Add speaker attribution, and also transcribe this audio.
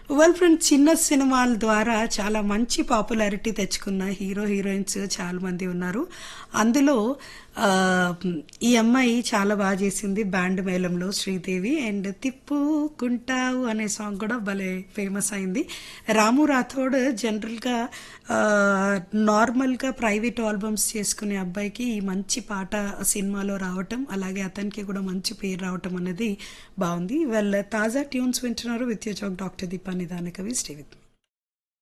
Speaker 1: well friend చిన్న సినిమాల ద్వారా చాలా మంచి పాపులారిటీ తెచ్చుకున్న హీరో హీరోయిన్స్ చాలా మంది ఉన్నారు అందులో ఆ, ఈ అమ్మాయి చాలా బాగా చేసింది బ్యాండ్ మేళంలో శ్రీదేవి అండ్ తిప్పుకుంటావు అనే సాంగ్ కూడా భలే ఫేమస్ అయింది రాము రాథోడ్ జనరల్గా నార్మల్గా ప్రైవేట్ ఆల్బమ్స్ చేసుకునే అబ్బాయికి ఈ మంచి పాట సినిమాలో రావటం అలాగే అతనికి కూడా మంచి పేరు రావటం అనేది బాగుంది వాళ్ళ తాజా ట్యూన్స్ వింటున్నారు విత్ చౌక్ డాక్టర్ దీపా నిదాన కవి స్టే విత్ మీ